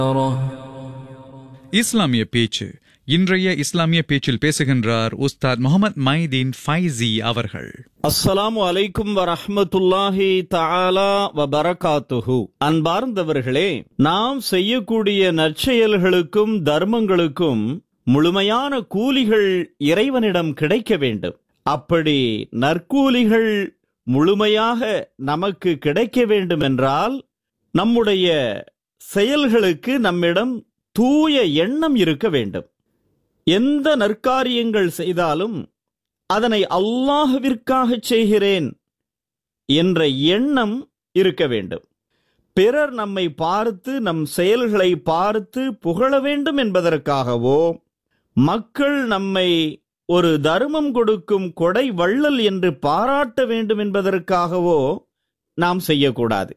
இஸ்லாமிய பேச்சு இன்றைய இஸ்லாமிய பேச்சில் பேசுகின்றார் உஸ்தாத் முகமது மைதீன் ஃபைசி அவர்கள் அஸ்ஸலாமு அலைக்கும் வரஹ்மத்துல்லாஹி தஆலா வபரகாத்துஹு அன்பார்ந்தவர்களே நாம் செய்யக்கூடிய நற்செயல்களுக்கும் தர்மங்களுக்கும் முழுமையான கூலிகள் இறைவனிடம் கிடைக்க வேண்டும் அப்படி நற்கூலிகள் முழுமையாக நமக்கு கிடைக்க வேண்டும் என்றால் நம்முடைய செயல்களுக்கு நம்மிடம் தூய எண்ணம் இருக்க வேண்டும் எந்த நற்காரியங்கள் செய்தாலும் அதனை அல்லாஹுவிற்காக செய்கிறேன் என்ற எண்ணம் இருக்க வேண்டும் பிறர் நம்மை பார்த்து நம் செயல்களை பார்த்து புகழ வேண்டும் என்பதற்காகவோ மக்கள் நம்மை ஒரு தர்மம் கொடுக்கும் கொடை வள்ளல் என்று பாராட்ட வேண்டும் என்பதற்காகவோ நாம் செய்யக்கூடாது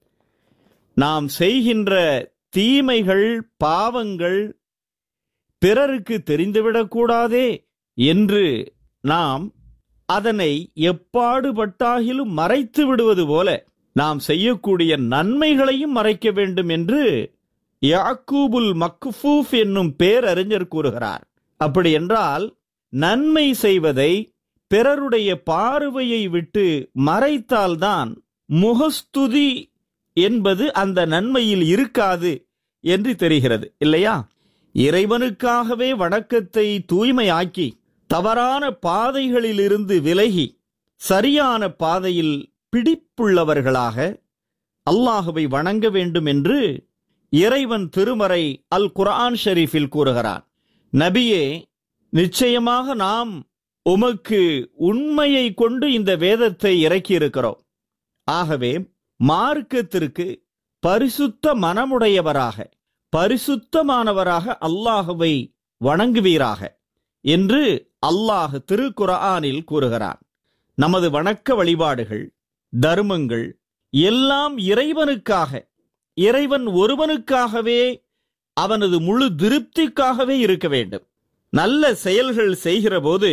நாம் செய்கின்ற தீமைகள் பாவங்கள் பிறருக்கு தெரிந்துவிடக்கூடாதே என்று நாம் அதனை எப்பாடுபட்டாகிலும் மறைத்து விடுவது போல நாம் செய்யக்கூடிய நன்மைகளையும் மறைக்க வேண்டும் என்று யாக்கூபுல் மக்ஃபூஃப் என்னும் பேரறிஞர் கூறுகிறார் அப்படி என்றால் நன்மை செய்வதை பிறருடைய பார்வையை விட்டு மறைத்தால்தான் முகஸ்துதி என்பது அந்த நன்மையில் இருக்காது என்று தெரிகிறது இல்லையா இறைவனுக்காகவே வணக்கத்தை தூய்மையாக்கி தவறான பாதைகளிலிருந்து விலகி சரியான பாதையில் பிடிப்புள்ளவர்களாக அல்லாஹுவை வணங்க வேண்டும் என்று இறைவன் திருமறை அல் குர்ஆன் ஷெரீஃபில் கூறுகிறான் நபியே நிச்சயமாக நாம் உமக்கு உண்மையை கொண்டு இந்த வேதத்தை இறக்கியிருக்கிறோம் ஆகவே மார்க்கத்திற்கு பரிசுத்த மனமுடையவராக பரிசுத்தமானவராக அல்லாஹுவை வணங்குவீராக என்று அல்லாஹ் திருக்குர்ஆனில் கூறுகிறான் நமது வணக்க வழிபாடுகள் தர்மங்கள் எல்லாம் இறைவனுக்காக இறைவன் ஒருவனுக்காகவே அவனது முழு திருப்திக்காகவே இருக்க வேண்டும் நல்ல செயல்கள் செய்கிற போது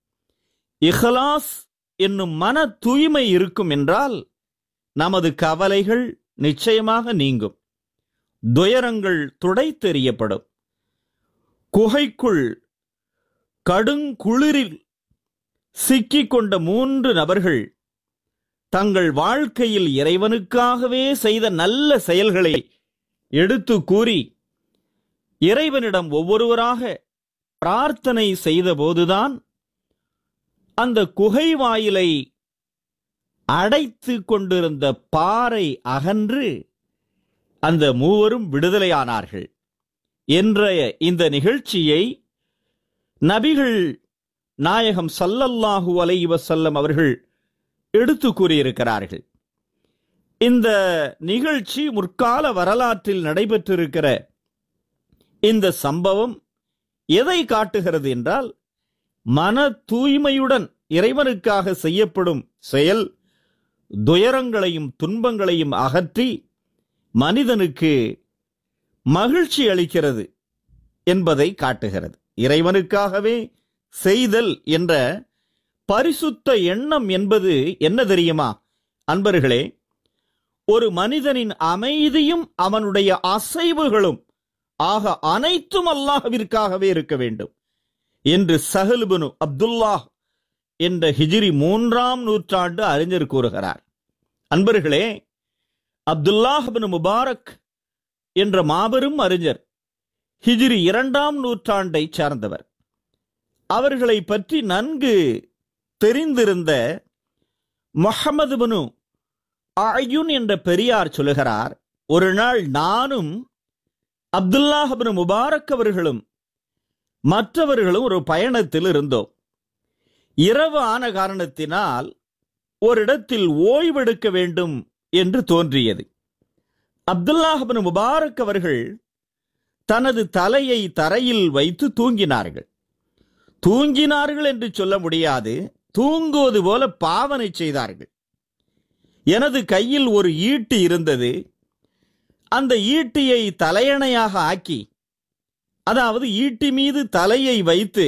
இஹ்லாஸ் என்னும் மன தூய்மை இருக்கும் என்றால் நமது கவலைகள் நிச்சயமாக நீங்கும் துயரங்கள் துடைத்தெறியப்படும் குகைக்குள் கடுங்குளிரில் சிக்கிக் கொண்ட மூன்று நபர்கள் தங்கள் வாழ்க்கையில் இறைவனுக்காகவே செய்த நல்ல செயல்களை எடுத்து கூறி இறைவனிடம் ஒவ்வொருவராக பிரார்த்தனை செய்தபோதுதான் அந்த குகை வாயிலை அடைத்து கொண்டிருந்த பாறை அகன்று அந்த மூவரும் விடுதலையானார்கள் என்ற இந்த நிகழ்ச்சியை நபிகள் நாயகம் சல்லல்லாஹு அலைஹி வஸல்லம் அவர்கள் எடுத்து கூறியிருக்கிறார்கள் இந்த நிகழ்ச்சி முற்கால வரலாற்றில் நடைபெற்றிருக்கிற இந்த சம்பவம் எதை காட்டுகிறது என்றால் மன தூய்மையுடன் இறைவனுக்காக செய்யப்படும் செயல் துயரங்களையும் துன்பங்களையும் அகற்றி மனிதனுக்கு மகிழ்ச்சி அளிக்கிறது என்பதை காட்டுகிறது இறைவனுக்காகவே செய்தல் என்ற பரிசுத்த எண்ணம் என்பது என்ன தெரியுமா அன்பர்களே ஒரு மனிதனின் அமைதியும் அவனுடைய அசைவுகளும் ஆக அனைத்தும் அல்லாஹ்விற்காகவே இருக்க வேண்டும் என்று சஹல்பனு அப்துல்லாஹ் என்ற ஹிஜிரி மூன்றாம் நூற்றாண்டு அறிஞர் கூறுகிறார் அன்பர்களே அப்துல்லாஹ் பின் முபாரக் என்ற மாபெரும் அறிஞர் ஹிஜிரி இரண்டாம் நூற்றாண்டை சார்ந்தவர் அவர்களை பற்றி நன்கு தெரிந்திருந்த முஹம்மது பினு அயுன் என்ற பெரியார் சொல்லுகிறார் ஒரு நாள் நானும் அப்துல்லாஹ் பின் முபாரக் அவர்களும் மற்றவர்களும் ஒரு பயணத்தில் இருந்தோம் இரவு ஆன காரணத்தினால் ஒரு இடத்தில் ஓய்வெடுக்க வேண்டும் என்று தோன்றியது அப்துல்லாஹ் பின் முபாரக் அவர்கள் தனது தலையை தரையில் வைத்து தூங்கினார்கள் தூங்கினார்கள் என்று சொல்ல முடியாது தூங்குவது போல பாவனை செய்தார்கள் எனது கையில் ஒரு ஈட்டி இருந்தது அந்த ஈட்டியை தலையணையாக ஆக்கி அதாவது ஈட்டி மீது தலையை வைத்து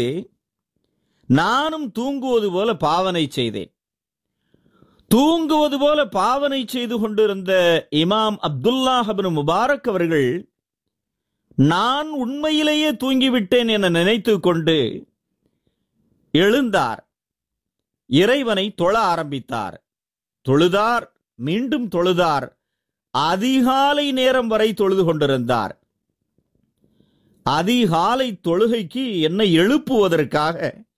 நானும் தூங்குவது போல பாவனை செய்தேன் தூங்குவது போல பாவனை செய்து கொண்டிருந்த இமாம் அப்துல்லாஹ் பின் முபாரக் அவர்கள் நான் உண்மையிலேயே தூங்கிவிட்டேன் என நினைத்துக் கொண்டு எழுந்தார் இறைவனை தொழ ஆரம்பித்தார் தொழுதார் மீண்டும் தொழுதார் அதிகாலை நேரம் வரை தொழுது கொண்டிருந்தார் அதிகாலை தொழுகைக்கு என்னை எழுப்புவதற்காக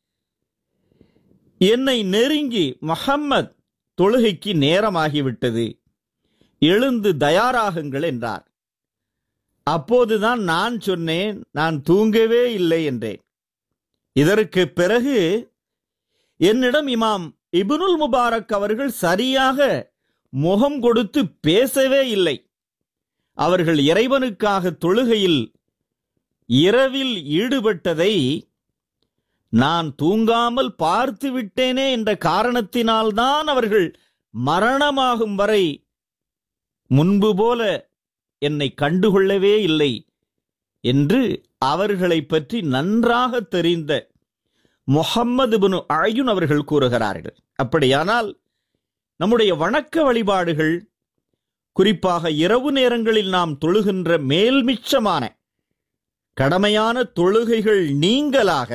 என்னை நெருங்கி முஹம்மத் தொழுகைக்கு நேரமாகிவிட்டது எழுந்து தயாராகுங்கள் என்றார் அப்போதுதான் நான் சொன்னேன் நான் தூங்கவே இல்லை என்றேன் இதற்கு பிறகு என்னிடம் இமாம் இப்னுல் முபாரக் அவர்கள் சரியாக முகம் கொடுத்து பேசவே இல்லை அவர்கள் இறைவனுக்காக தொழுகையில் இரவில் ஈடுபட்டதை நான் தூங்காமல் பார்த்து விட்டேனே என்ற காரணத்தினால்தான் அவர்கள் மரணமாகும் வரை முன்பு போல என்னை கண்டுகொள்ளவே இல்லை என்று அவர்களை பற்றி நன்றாக தெரிந்த முகம்மது பின் அயுன் அவர்கள் கூறுகிறார்கள் அப்படியானால் நம்முடைய வணக்க வழிபாடுகள் குறிப்பாக இரவு நேரங்களில் நாம் தொழுகின்ற மேல்மிச்சமான கடமையான தொழுகைகள் நீங்களாக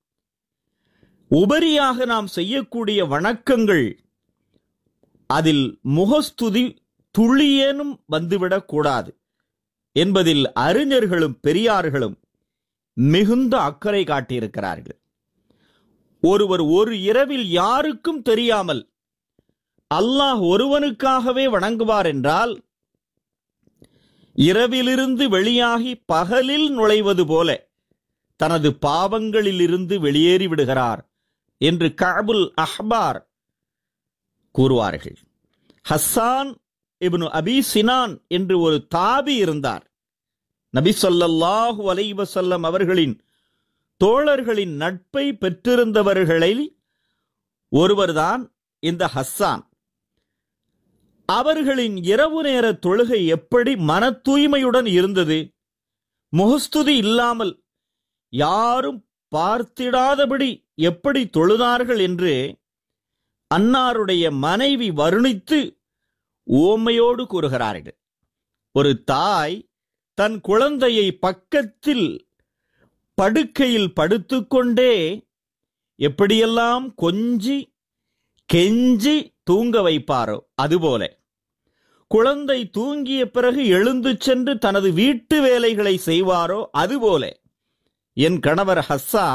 உபரியாக நாம் செய்யக்கூடிய வணக்கங்கள் அதில் முகஸ்துதி துளியேனும் வந்துவிடக் கூடாது என்பதில் அறிஞர்களும் பெரியார்களும் மிகுந்த அக்கறை காட்டியிருக்கிறார்கள் ஒருவர் ஒரு இரவில் யாருக்கும் தெரியாமல் அல்லாஹ் ஒருவனுக்காகவே வணங்குவார் என்றால் இரவிலிருந்து வெளியாகி பகலில் நுழைவது போல தனது பாவங்களிலிருந்து வெளியேறி விடுகிறார் என்று கஅபுல் அஹ்பார் கூறுவார்கள் ஹஸ்ஸான் இப்னு அபி சினான் என்று ஒரு தாபி இருந்தார் நபி ஸல்லல்லாஹு அலைஹி வஸல்லம் அவர்களின் தோழர்களின் நட்பை பெற்றிருந்தவர்களில் ஒருவர்தான் இந்த ஹஸ்ஸான் அவர்களின் இரவு நேர தொழுகை எப்படி மன தூய்மையுடன் இருந்தது முகஸ்துதி இல்லாமல் யாரும் பார்த்திடாதபடி எப்படி தொழுதார்கள் என்று அன்னாருடைய மனைவி வருணித்து ஓமையோடு கூறுகிறார்கள் ஒரு தாய் தன் குழந்தையை பக்கத்தில் படுக்கையில் படுத்துக்கொண்டே எப்படியெல்லாம் கொஞ்சி கெஞ்சி தூங்க வைப்பாரோ அதுபோல குழந்தை தூங்கிய பிறகு எழுந்து சென்று தனது வீட்டு வேலைகளை செய்வாரோ அதுபோல என் கணவர் ஹஸ்ஸா